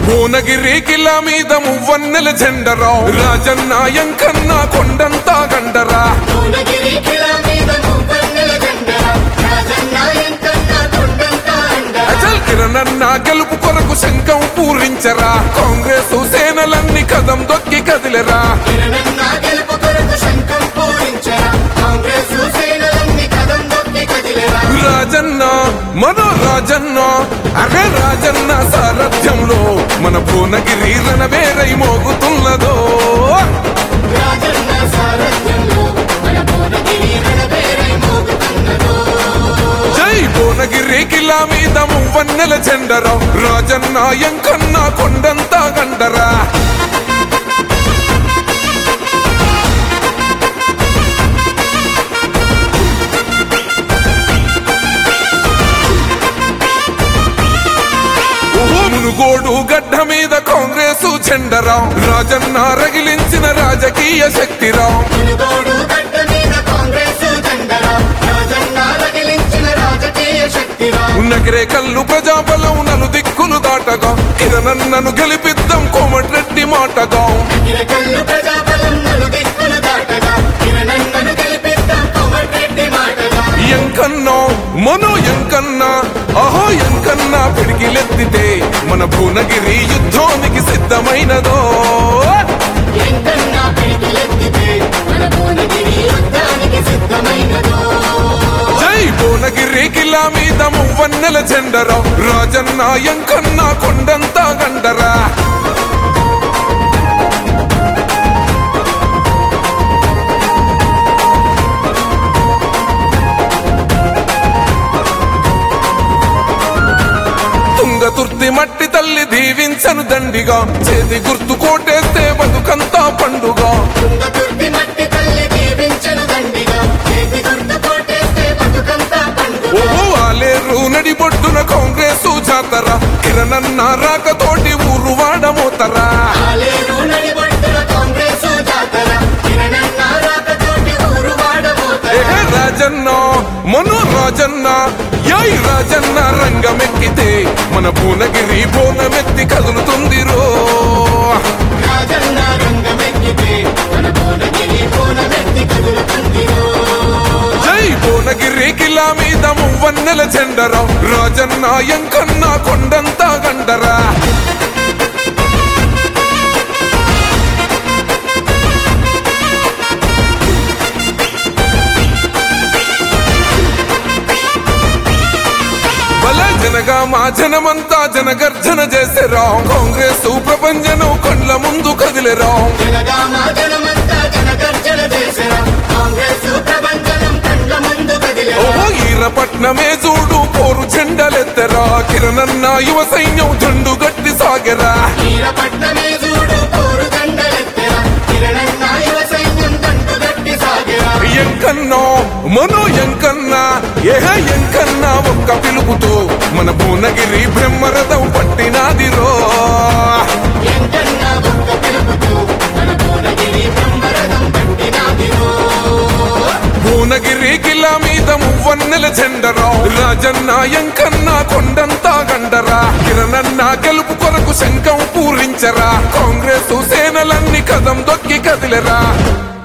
భువనగిరి కిలా మీద మువ్వన్నెల జెండరావు రాజన్న ఎంకన్న కొండంతా గండరా భువనగిరి కిలా మీద మువ్వన్నెల జెండరా రాజన్న ఎంకన్న కొండంత అండరా అచల్ కిరణన్న గెలుపు కొరకు శంఖం పూరించరా కాంగ్రెస్ సేనలన్నీ కదం దొక్కి కదిలరా కిరణన్న గెలుపు కొరకు శంఖం పూరించరా కాంగ్రెస్ సేనలన్నీ కదం దొక్కి కదిలేరా రాజన్న మనో రాజన్న అరే రాజన్న సారథ్యంలో మన భువనగిరి రణవేరై మోగుతున్నదో రాజన్న సారథ్యంలో మన భువనగిరి రణబేరై మోగుతున్నదో జై భువనగిరి కిలా మీద మువ్వన్నెల చెండరా రాజన్న ఎంకన్న కొండంతా గండరా ఓహో మునుగోడు గడ్డ మీద కాంగ్రెస్ చెండరా రాజన్న రగిలించిన రాజకీయ శక్తిరా మునుగోడు గడ్డ మీద కాంగ్రెస్ జెండరా రాజన్న రగిలించిన రాజకీయ శక్తిరా నగరే కల్లు ప్రజాబలం నలు దిక్కులు దాటగా కిరణన్నను గెలిపిద్దాం కోమటిరెడ్డి మాటగా కిరకల్లు ప్రజాబలం నలుదిక్కులు దాటగా కిరణన్నను గెలిపిద్దాం కోమటిరెడ్డి మాటగా ఎంకన్నా మనో ఎంకన్నా అహో ఎంకన్నా పిడికిలెత్తితే మన భువనగిరి యుద్ధానికి సిద్ధమైనదో ఎంకన్నా పిడికిలెత్తితే మన భువనగిరి యుద్ధానికి సిద్ధమైనదో జై భువనగిరి కిలా మీద మువ్వన్నెల జెండరా రాజన్న ఎంకన్నా కొండంతా గండరా తుంగతుర్తి మట్టి తల్లి దీవించను దండిగా చేతి గుర్తు కోటేస్తే బతుకంతా పండుగ తుంగతుర్తి మట్టి తల్లి దీవించను దండిగా చేతి గుర్తు కొట్టేస్తే బతుకంతా పండుగ ఓహో ఆలేరు నడిబొడ్డున కాంగ్రెస్ జాతర కిరణన్న రాకతోటి ఊరు వాడమోతరా ఆలేరు నడిబొట్టున కాంగ్రెస్ జాతర కిరణన్న రాకతోటి ఊరు వాడబోతరా ఏ రాజన్న మనో రాజన్న యాయ్ రాజన్న రంగమెక్కితే మన భువనగిరి బోనమెత్తి కదులుతుందిరో రాజన్న రంగమెక్కితే మన భువనగిరి పూనమెత్తి కదులుతుందిరో జై భువనగిరి కిలా మీద మువ్వన్నెల చెండరా రాజన్న ఎంకన్న కొండంతా గండరా బల జనగా మా జనమంతా జనగర్జన చేసేరా కాంగ్రెస్ ప్రపంచను కండ్ల ముందు కదిలేరా జనగామ జనమంతా జనగర్జన చేసరా కాంగ్రెస్ ప్రభంజనం కండ్ల ముందు కదిలేరా ఓహో ఈరపట్నమే చూడు పోరు జెండలెత్తరా కిరణన్న యువ సైన్యం జండు గట్టి సాగరా వీరపట్నమే చూడు పోరు దండలెత్తెరా కిరణన్న యువ సైన్యం దండుగట్టి సాగెరా ఎంకన్నా మనో ఎంకన్నా ఏహ ఎంకన్నా ఒక్క పిలుపుతో మన భువనగిరి బ్రహ్మరథం పట్టినాదిరో ఎంకన్నా ఒక్క పిలుపుతూ మన భువనగిరి బ్రహ్మరథం పట్టినాదిరో భువనగిరి కిలా మీద మువ్వన్నెల చెండరా రాజన్న ఎంకన్నా కొండంతా గండరా కిరణన్న గెలుపు కొరకు శంఖం పూరించరా కాంగ్రెస్ సేనలన్నీ కదం దొక్కి కదిలరా